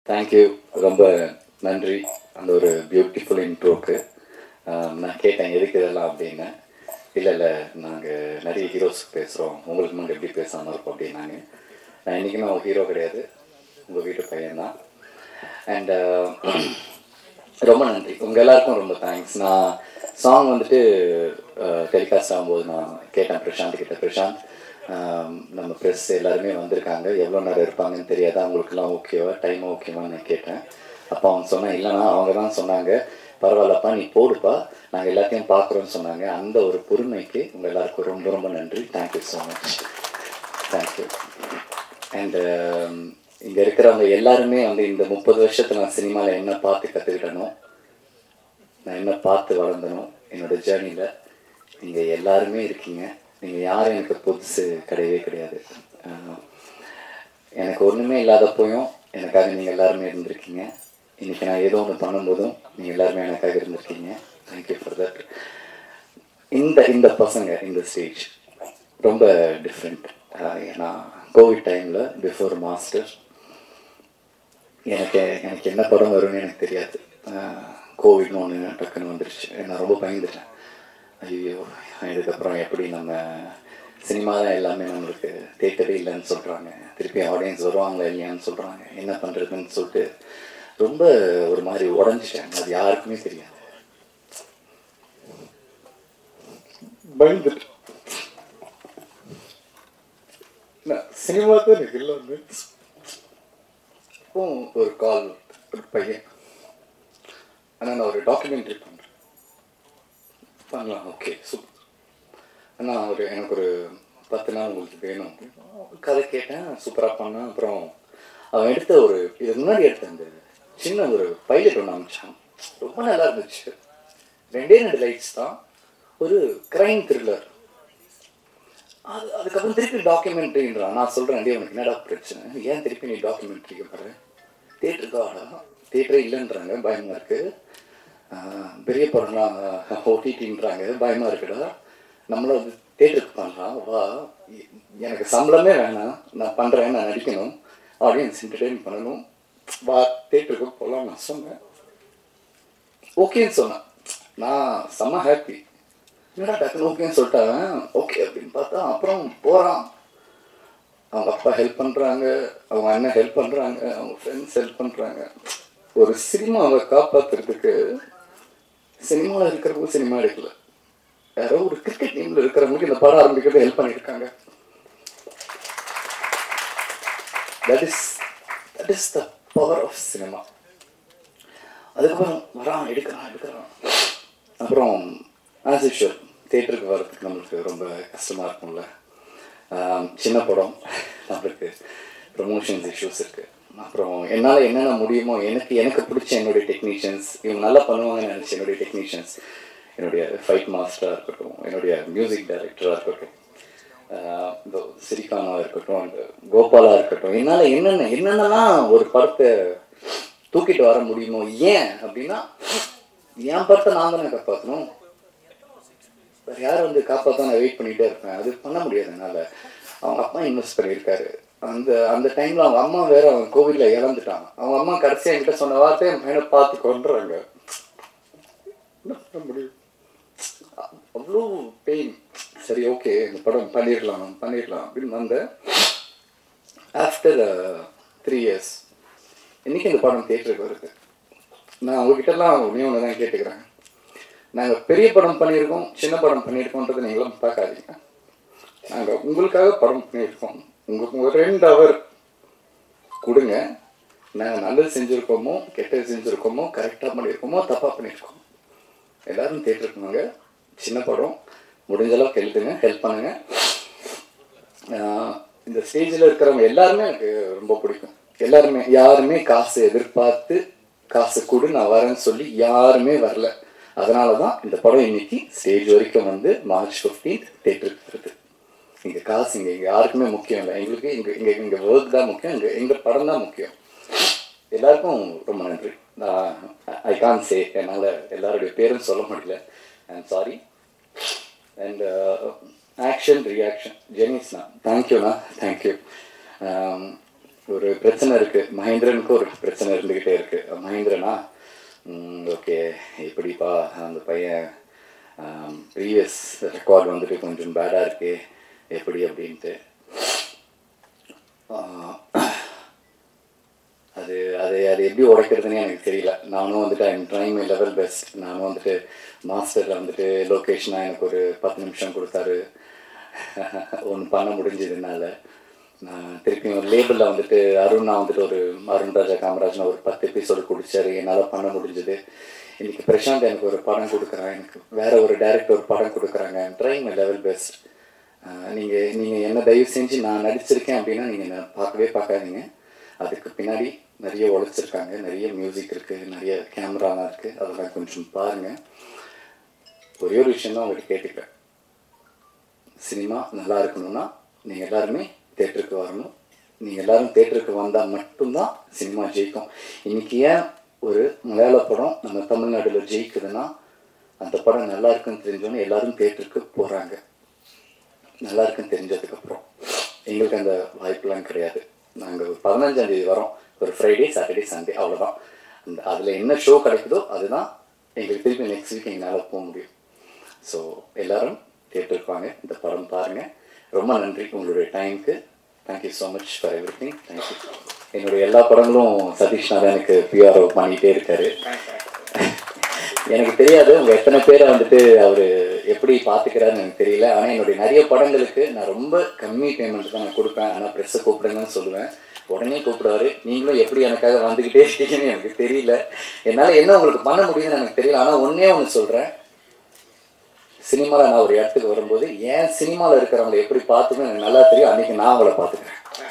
thank you ரொம்ப நன்றி அந்த ஒரு பியூட்டிஃபுல் இன்ட்ரோக்கு நான் கேட்டேன் எதுக்கு இதெல்லாம் அப்படின்னு இல்லை இல்லை நாங்கள் நிறைய ஹீரோஸ் பேசுகிறோம் உங்களுக்கு நாங்கள் எப்படி பேசாமல் இருக்கோம் அப்படின்னாங்க நான் இன்றைக்கி நான் ஹீரோ கிடையாது உங்கள் வீட்டு பையன்தான் அண்ட் ரொம்ப நன்றி உங்கள் எல்லாருக்கும் ரொம்ப தேங்க்ஸ் நான் சாங் வந்துட்டு டெலிகாஸ்ட் ஆகும்போது நான் கேட்டேன் பிரசாந்த் கிட்ட பிரசாந்த் ஆம், நம்ம ப்ரெஸ் எல்லாருமே வந்திருக்காங்க எவ்வளோ நேரம் இருப்பாங்கன்னு தெரியாது அவங்களுக்குலாம் ஓகேவா டைம் ஓகேவான்னு நான் கேட்டேன் அப்போ அவங்க சொன்னேன் இல்லைனா அவங்க தான் சொன்னாங்க பரவாயில்லப்பா நீ போடுப்பா நாங்கள் எல்லாத்தையும் பார்க்குறோன்னு சொன்னாங்க அந்த ஒரு பொறுமைக்கு உங்கள் எல்லாருக்கும் ரொம்ப ரொம்ப நன்றி thank you so much thank you and இங்கே இருக்கிறவங்க எல்லாருமே வந்து இந்த முப்பது வருஷத்துல நான் சினிமாவில் என்ன பார்த்து கற்றுக்கிட்டனோ நான் என்ன பார்த்து வளர்ந்தனோ என்னோட ஜேர்னியில் நீங்கள் எல்லாருமே இருக்கீங்க நீங்கள் யாரும் எனக்கு புதுசு கிடையவே கிடையாது ஆஹ் எனக்கு ஒன்றுமே இல்லாதப்போயும் எனக்காக நீங்கள் எல்லாருமே இருந்திருக்கீங்க இன்றைக்கி நான் ஏதோ ஒன்று பண்ணும்போதும் நீங்கள் எல்லாருமே எனக்காக இருந்திருக்கீங்க தேங்க்யூ ஃபார் தட் இந்த இந்த பசங்க இந்த ஸ்டேஜ் ரொம்ப டிஃப்ரெண்ட் ஏன்னா கோவிட் டைமில் பிஃபோர் மாஸ்டர் எனக்கு எனக்கு என்ன படம் வரும்னு எனக்கு தெரியாது கோவிட்னு ஒன்று டக்குன்னு வந்துருச்சு நான் ரொம்ப பயந்துட்டேன் ஐயோ இதுக்கப்புறம் எப்படி நம்ம சினிமா தான் எல்லாமே நம்மளுக்கு தேட்டரே இல்லைன்னு சொல்கிறாங்க திருப்பி ஆடியன்ஸ் வருவாங்களா இல்லையான்னு சொல்கிறாங்க என்ன பண்ணுறதுன்னு சொல்லிட்டு ரொம்ப ஒரு மாதிரி உடஞ்சிட்டேன் அது யாருக்குமே தெரியாது பயந்துட்டு சினிமா தான் எனக்கு எல்லாமே அப்போ ஒரு கால் ஒரு பையன் ஆனால் நான் ஒரு டாக்குமெண்ட்ரி பண்ணுறேன் பண்ணலாம் ஓகே சூப்பர் அண்ணா ஒரு எனக்கு ஒரு பத்து நாள் உங்களுக்கு வேணும் கதை கேட்டேன் சூப்பராக பண்ணேன் அப்புறம் அவன் எடுத்த ஒரு இது முன்னாடி எடுத்த அந்த சின்ன ஒரு பைலட் ஒன்று அமைச்சான் ரொம்ப நல்லா இருந்துச்சு ரெண்டே ரெண்டு லைட்ஸ் தான் ஒரு கிரைம் த்ரில்லர் அது அதுக்கப்புறம் திருப்பி டாக்குமெண்ட்ரின்றான் நான் சொல்கிறேன் டே உனக்கு என்னடா பிரச்சனை ஏன் திருப்பி நீ டாக்குமெண்ட்ரிக்கு போகிற தேட்டருக்கு ஆடா தேட்டரே இல்லைன்றாங்க பயமாக இருக்குது பெரிய படம்லாம் ஓடிடின்றாங்க பயமாக இருக்குடா நம்மளும் அது தேட்டருக்கு பண்ணலாம் வா எ- எனக்கு சம்பளமே வேணாம் நான் பண்ணுறேன் நான் நடிக்கணும் ஆடியன்ஸ் என்டர்டெயின் பண்ணணும் வா தேட்டருக்கு போகலாம் நான் சொன்னேன் ஓகேன்னு சொன்னேன் நான் செம்ம ஹாப்பி என்னடா டக்குனு ஓகேன்னு சொல்லிட்டாங்க ஓகே அப்படின்னு பார்த்தா அப்புறம் போகிறான் அவங்க அப்பா ஹெல்ப் பண்ணுறாங்க அவங்க அண்ணன் ஹெல்ப் பண்ணுறாங்க அவங்க ஃப்ரெண்ட்ஸ் ஹெல்ப் பண்ணுறாங்க ஒரு சினிமாவை காப்பாற்றுறதுக்கு சினிமாவில் இருக்கிறவங்க சினிமா எடுக்கல யாரோ ஒரு கிரிக்கெட் டீமில் இருக்கிறவங்களுக்கு இந்த படம் ஆரம்பிக்கிறது ஹெல்ப் பண்ணியிருக்காங்க that is that is the power of cinema அதுக்கப்புறம் வரான் எடுக்கிறான் எடுக்கிறான் அப்புறம் ஆஸ் யூஷுவல் தேட்டருக்கு வர்றதுக்கு நம்மளுக்கு ரொம்ப கஷ்டமாக இருக்கும்ல ஆம், சின்ன படம் நம்மளுக்கு ப்ரொமோஷன்ஸ் இஷ்யூஸ் இருக்குது அப்புறம் என்னால் என்னென்ன முடியுமோ எனக்கு எனக்கு பிடிச்ச என்னுடைய டெக்னீஷியன்ஸ் இவங்க நல்லா பண்ணுவாங்கன்னு நினச்சி என்னுடைய டெக்னீஷியன்ஸ் என்னுடைய ஃபைட் மாஸ்டராக இருக்கட்டும் என்னுடைய மியூசிக் டைரக்டராக இருக்கட்டும் ஆஹ் இந்த சிரிகானாக இருக்கட்டும் அந்த கோபாலா இருக்கட்டும் என்னால் என்னென்ன என்னென்னலாம் ஒரு படத்தை தூக்கிட்டு வர முடியுமோ ஏன் அப்படின்னா என் படத்தை நான் தானே காப்பாற்றணும் வேற யார் வந்து காப்பாற்ற நான் வெயிட் பண்ணிகிட்டே இருப்பேன் அது பண்ண முடியாது என்னால் அவங்க அப்பா இன்வெஸ்ட் பண்ணியிருக்காரு அந்த அந்த டைமில் அவங்க அம்மா வேற அவன் கோவிலில் இறந்துட்டான் அவங்க அம்மா கடைசியாக என்கிட்ட சொன்ன வார்த்தை என் பையனை பார்த்து கொண்டுறாங்க என்ன பண்ண முடியும் அவ்வளோ பெயின் சரி ஓகே இந்த படம் பண்ணிடலாம் பண்ணிடலாம் அப்படின்னு வந்தேன் ஆஃப்டர் த்ரீ இயர்ஸ் இன்னைக்கு இந்த படம் தேட்டருக்கு வருது நான் உங்ககிட்டலாம் ஒன்றே ஒன்று தான் கேட்டுக்கிறேன் நாங்கள் பெரிய படம் பண்ணியிருக்கோம் சின்ன படம் பண்ணியிருக்கோன்றதை நீங்களும் பார்க்காதீங்க நாங்கள் உங்களுக்காக படம் பண்ணியிருக்கோம் உங்களுக்கு ஒரு ரெண்டு ஹவர் கொடுங்க நாங்கள் நல்லது செஞ்சுருக்கோமோ கெட்டது செஞ்சுருக்கோமோ கரெக்டாக பண்ணியிருக்கோமோ தப்பாக பண்ணியிருக்கோம் எல்லாரும் தேட்டருக்கு வாங்க சின்ன படம் முடிஞ்ச அளவுக்கு எழுதுங்க ஹெல்ப் பண்ணுங்க ஆஹ் இந்த ஸ்டேஜில் இருக்கிறவங்க எல்லாருமே எனக்கு ரொம்ப பிடிக்கும் எல்லாருமே யாருமே காசு எதிர்பார்த்து காசு கொடு நான் வரேன்னு சொல்லி யாருமே வரல அதனால தான் இந்த படம் இன்னைக்கு ஸ்டேஜ் வரைக்கும் வந்து மார்ச் ஃபிஃப்டீன்த் தேட்டருக்கு வருது இங்கே காசு இங்கே இங்கே யாருக்குமே முக்கியம் இல்லை எங்களுக்கு இங்கே இங்கே இங்கே ஒர்க் தான் முக்கியம் இங்கே எங்கள் படம் தான் முக்கியம் எல்லாருக்கும் ரொம்ப நன்றி நான் ஐ கான் சே என்னால் எல்லாருடைய பேரும் சொல்ல முடியல I'm sorry and action reaction ஜெனிஸ்ண்ணா தேங்க்யூண்ணா தேங்க்யூ ஒரு பிரச்சனை இருக்குது மகேந்திரனுக்கு ஒரு பிரச்சனை இருந்துக்கிட்டே இருக்குது மகேந்திரனா ஓகே எப்படிப்பா அந்த பையன் ப்ரீவியஸ் ரெக்கார்ட் வந்துட்டு கொஞ்சம் பேடாக இருக்கு எப்படி அப்படின்ட்டு ஆஹ், அது அது அது எப்படி உடைக்கிறதுனே எனக்கு தெரியல நானும் வந்துட்டு I'm trying my level best நானும் வந்துட்டு மாஸ்டரில் வந்துட்டு லொக்கேஷனாக எனக்கு ஒரு பத்து நிமிஷம் கொடுத்தாரு ஒன்று பண்ண முடிஞ்சதுனால நான் திருப்பி ஒரு லேபிளில் வந்துட்டு அருணா வந்துட்டு ஒரு அருண் ராஜா காமராஜன் ஒரு பத்து எபிசோடு குடிச்சாரு என்னால் பண்ண முடிஞ்சது இன்னைக்கு பிரசாந்த் எனக்கு ஒரு படம் கொடுக்குறான் எனக்கு வேற ஒரு டைரக்டர் ஒரு படம் கொடுக்குறாங்க ட்ரைங் மை லெவல் பெஸ்ட் நீங்கள் நீங்கள் என்ன தயவு செஞ்சு நான் நடிச்சிருக்கேன் அப்படின்னா நீங்கள் என்ன பார்க்கவே பார்க்காதீங்க அதுக்கு பின்னாடி நிறைய உழைச்சிருக்காங்க நிறைய மியூசிக் இருக்குது நிறைய கேமராலாம் இருக்குது அதெல்லாம் கொஞ்சம் பாருங்கள் ஒரே ஒரு விஷயம் தான் உங்கள்கிட்ட கேட்டுக்கிறேன் சினிமா நல்லா இருக்கணும்னா நீங்கள் எல்லாருமே தேட்டருக்கு வரணும் நீங்கள் எல்லாரும் தேட்டருக்கு வந்தால் மட்டும்தான் சினிமா ஜெயிக்கும் இன்னைக்கு ஏன் ஒரு மலையாள படம் நம்ம தமிழ்நாடுல ஜெயிக்குதுன்னா அந்த படம் நல்லா இருக்குன்னு தெரிஞ்சோன்னே எல்லாரும் தேட்டருக்கு போகிறாங்க நல்லா இருக்குன்னு தெரிஞ்சதுக்கப்புறம் எங்களுக்கு அந்த வாய்ப்பெலாம் கிடையாது நாங்கள் ஒரு பதினஞ்சாம் தேதி வரோம் ஒரு ஃப்ரைடே சாட்டர்டே சண்டே அவ்வளோதான் அந்த அதில் என்ன ஷோ கிடைக்குதோ அதுதான் எங்களுக்கு திருப்பி நெக்ஸ்ட் வீக் எங்களால் போக முடியும் ஸோ எல்லாரும் தேட்டருக்கு வாங்க இந்த படம் பாருங்கள் ரொம்ப நன்றி உங்களுடைய டைமுக்கு thank you so much for everything thank you என்னுடைய எல்லா படங்களும் சதீஷ் தான் எனக்கு பிஆர்ஓ பண்ணிகிட்டே இருக்காரு எனக்கு தெரியாது உங்க எத்தனை பேரை வந்துட்டு அவர் எப்படி பார்த்துக்கிறாருன்னு எனக்கு தெரியல ஆனால் என்னுடைய நிறைய படங்களுக்கு நான் ரொம்ப கம்மி பேமெண்ட் தான் நான் கொடுப்பேன் ஆனால் ப்ரெஸ்ஸை கூப்பிடுங்கன்னு சொல்லுவேன் உடனே கூப்பிடுவாரு நீங்களும் எப்படி எனக்காக வந்துக்கிட்டே இருக்கீங்கன்னு எனக்கு தெரியல என்னால் என்ன உங்களுக்கு பண்ண முடியுதுன்னு எனக்கு தெரியல ஆனால் ஒன்றே ஒன்று சொல்கிறேன் சினிமாவில் நான் ஒரு இடத்துக்கு வரும்போது ஏன் சினிமாவில் இருக்கிறவங்களை எப்படி பார்த்துக்கணும் எனக்கு நல்லா தெரியும் அன்றைக்கி நான் அவங்கள பார்த்துக்கிறேன்